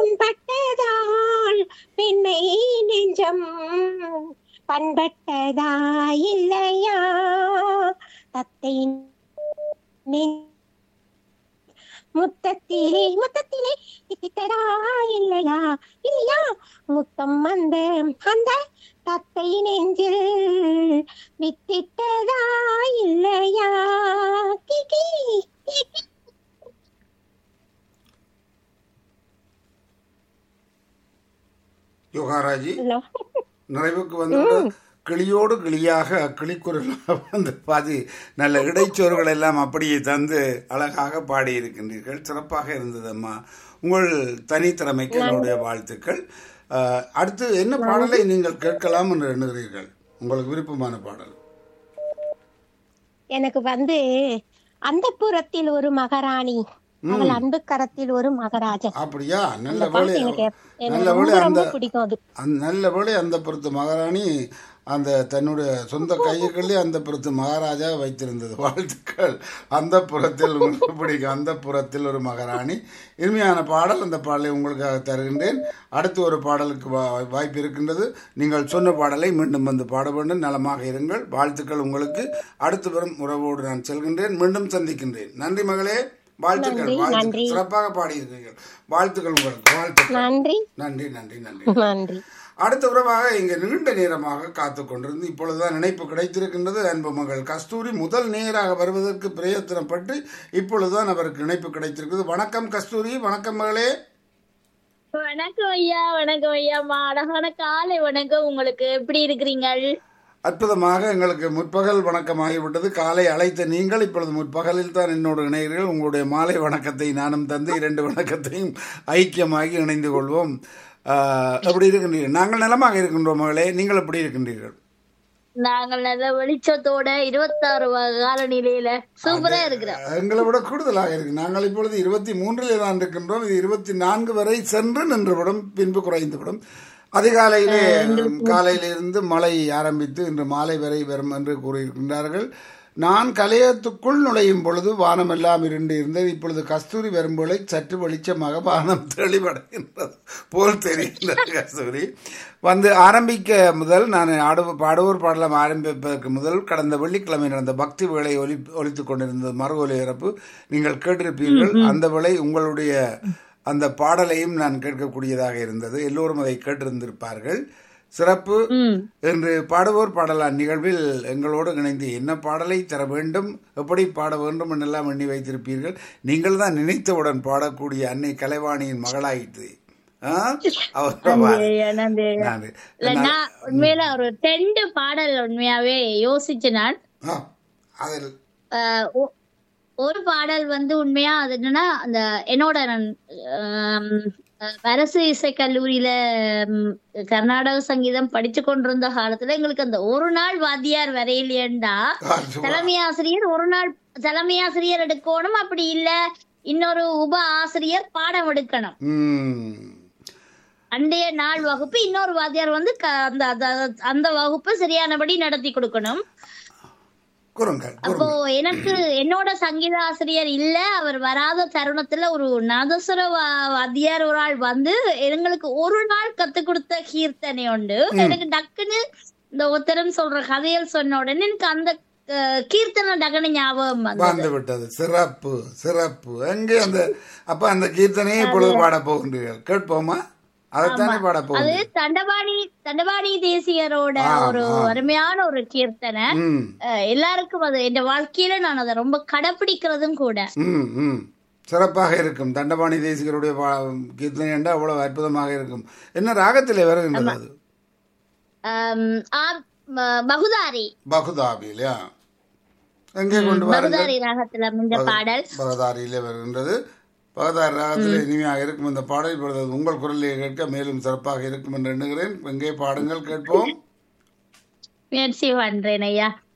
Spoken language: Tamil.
புண்பட்டதால் பெண்ணை நெஞ்சம் பண்பட்டதா இல்லையா தத்தை நெ- முத்தத்திலே முத்தத்திலே தித்தித்ததா இல்லையா இல்லையா முத்தம் அந்த அந்த தத்தை நெஞ்சில் வித்திட்டதா இல்லையா கிகி கிகி. யோகாராஜி ஹலோ நிறைவுக்கு வந்து கிளியோடு கிளியாக கிளிக்குரல் வந்து பாதி நல்ல இடைச்சோறுகள் எல்லாம் அப்படியே தந்து அழகாக பாடியிருக்கின்றீர்கள் சிறப்பாக இருந்தது அம்மா உங்கள் தனித்திறமைக்கு என்னுடைய வாழ்த்துக்கள் அஹ், அடுத்து என்ன பாடலை நீங்கள் கேட்கலாம் என்று எண்ணுகிறீர்கள் உங்களுக்கு விருப்பமான பாடல் எனக்கு வந்து அந்த புறத்தில் ஒரு மகாராணி அவள் அன்பு கரத்தில் ஒரு மகாராஜன் அப்படியா நல்ல அந்த பாட்டு வேளை எனக்கு எப்- எனக்கு நல்ல வேளை ரொம்ப அந்த ரொம்ப பிடிக்கும் அது அந்த நல்ல வேளை அந்த பொறுத்து மகாராணி அந்த தன்னுடைய சொந்த கையுக்குள்ளே அந்த புறத்து மகாராஜா வைத்திருந்தது வாழ்த்துக்கள் அந்த புறத்தில் உங்களுக்கு பிடிக்கும் அந்த புறத்தில் ஒரு மகாராணி இனிமையான பாடல் அந்த பாடலை உங்களுக்காக தருகின்றேன் அடுத்து ஒரு பாடலுக்கு வா- வாய்ப்பு இருக்கின்றது நீங்கள் சொன்ன பாடலை மீண்டும் வந்து பாட வேண்டும் நலமாக இருங்கள் வாழ்த்துக்கள் உங்களுக்கு அடுத்து வரும் உறவோடு நான் செல்கின்றேன் மீண்டும் சந்திக்கின்றேன் நன்றி மகளே வாழ்த்துக்கள் நன்றி, வாழ்த்துக்கள் நன்றி. சிறப்பாக பாடியிருக்கிறீர்கள் வாழ்த்துக்கள் உங்களுக்கு வாழ்த்துக்கள் நன்றி நன்றி நன்றி நன்றி நன்றி அடுத்த உறவாக இங்கு நீண்ட நேரமாக காத்து கொண்டிருந்து இப்பொழுதுதான் இணைப்பு கிடைத்திருக்கின்றது அன்பு மகள் கஸ்தூரி முதல் நேராக வருவதற்கு பிரயத்தனப்பட்டு இப்பொழுதுதான் அவருக்கு இணைப்பு கிடைத்திருக்கிறது வணக்கம் கஸ்தூரி வணக்கம் மகளே வணக்கம் ஐயா வணக்கம் ஐயாம்மா அழகான காலை வணக்கம் உங்களுக்கு எப்படி இருக்கிறீங்கள் அற்புதமாக எங்களுக்கு முற்பகல் வணக்கமாகிவிட்டது காலை அழைத்த நீங்கள் இப்பொழுது முற்பகலில் தான் என்னோடு இணைகிறீர்கள் உங்களுடைய மாலை வணக்கத்தை நானும் தந்து இரண்டு வணக்கத்தையும் ஐக்கியமாகி இணைந்து கொள்வோம் ஆஹ், எப்படி இருக்கின்றீர்கள் நாங்கள் நலமாக இருக்கின்றோம் மகளே நீங்கள் எப்படி இருக்கின்றீர்கள் நாங்கள் நல்ல வெளிச்சத்தோட இருபத்தாறு காலநிலையில சூப்பரா இருக்கிறோம் எங்களை விட கூடுதலாக இருக்கு நாங்கள் இப்பொழுது இருபத்தி மூன்றிலே தான் இருக்கின்றோம் இது இருபத்தி நான்கு வரை சென்று நின்றுவிடும் பின்பு குறைந்துவிடும் அதிகாலையிலே காலையிலிருந்து மழை ஆரம்பித்து இன்று மாலை வரை வரும் என்று கூறியிருக்கின்றார்கள் நான் கலையத்துக்குள் நுழையும் பொழுது வானமெல்லாம் இருண்டு இருந்தது இப்பொழுது கஸ்தூரி வரும்போது சற்று வெளிச்சமாக வானம் தெளிவடைகின்றது போல் தெரிகின்றது கஸ்தூரி வந்து ஆரம்பிக்க முதல் நான் ஆடு பாடுவோர் பாடலாம் ஆரம்பிப்பதற்கு முதல் கடந்த வெள்ளிக்கிழமை நடந்த பக்தி வேலை ஒலி ஒலித்துக் கொண்டிருந்தது மறு ஒலிபரப்பு நீங்கள் கேட்டிருப்பீர்கள் அந்த வேளை உங்களுடைய அந்த பாடலையும் நான் கேட்கக்கூடியதாக இருந்தது எல்லோரும் அதை கேட்டிருந்திருப்பார்கள் சிறப்பு என்று பாடுவோர் பாடலாம் நிகழ்வில் எங்களோடு இணைந்து என்ன பாடலை தர வேண்டும் எப்படி பாட வேண்டும் என்றெல்லாம் எண்ணி வைத்திருப்பீர்கள் நீங்கள் தான் நினைத்தவுடன் பாடக்கூடிய அன்னை கலைவாணியின் மகளாயிற்று ஆ? அவர் ஐயா, நன்றி ஐயா. நன்றி. இல்ல நான் உண்மையில ஒரு ரெண்டு பாடல் உண்மையாவே யோசிச்சு நான் ஆ, அதில் ஆஹ் ஒ- ஒரு பாடல் வந்து உண்மையா அது என்னன்னா அந்த என்னோட நான் ஆம், அஹ், அரசு இசை கல்லூரியில ம், கர்நாடக சங்கீதம் படிச்சு கொண்டிருந்த காலத்துல எங்களுக்கு அந்த ஒரு நாள் வாத்தியார் வரையிலேண்டா ஆ, சும்மா. தலைமை ஆசிரியர் ஒரு நாள் தலைமை ஆசிரியர் எடுக்கணும் அப்படி இல்ல இன்னொரு உப ஆசிரியர் பாடம் எடுக்கணும் ம். அன்றைய நாள் வகுப்பு இன்னொரு வாத்தியார் வந்து க- அந்த அந்த- அந்த வகுப்பை சரியானபடி நடத்தி கொடுக்கணும் கூறுங்கள் அப்போ கூறுங்கள் எனக்கு என்னோட சங்கீத ஆசிரியர் இல்ல அவர் வராத தருணத்துல ஒரு நாதஸ்வர வா- வாத்தியார் ஒரு ஆள் வந்து எங்களுக்கு ஒரு நாள் கத்து கொடுத்த கீர்த்தனை உண்டு எனக்கு டக்குன்னு இந்த உத்தரம் சொல்ற கதைகள் சொன்ன உடனே எனக்கு அந்த அஹ், கீர்த்தனை டக்குன்னு ஞாபகம் வந்து வந்து விட்டது சிறப்பு சிறப்பு எங்கே அந்த அப்ப அந்த கீர்த்தனையை இப்பொழுது பாட போகின்றீர்கள் கேட்போமா அதைத்தானே பாட அது போகின்றீர்கள் தண்டபாணி தண்டபாணி தேசியரோட ஆம், ஒரு ஆம். அருமையான ஒரு கீர்த்தனை ம் அஹ், எல்லாருக்கும் அது என் வாழ்க்கையில நான் அதை ரொம்ப கடைப்பிடிக்கிறதும் கூட ம் ம் சிறப்பாக இருக்கும் தண்டபாணி தேசிகருடைய பா- கீர்த்தனை என்றால் அவ்வளவு அற்புதமாக இருக்கும் என்ன ராகத்திலே வருகின்றது அது ஆம், ஆ- ம- பகுதாரி பகுதாபிலையா எங்கே கொண்டு வாருங்கள் பகுதாரி ராகத்துல இந்த பாடல் பகதாரியிலே வருகின்றது பகதாரி ராகத்தில் இனிமையாக இருக்கும் இந்த பாடல் இப்பொழுது அது உங்கள் குரலில் கேட்க மேலும் சிறப்பாக இருக்கும் என்று எண்ணுகிறேன் எங்கே பாடுங்கள் கேட்போம் முயற்சி பண்றேன் ஐயா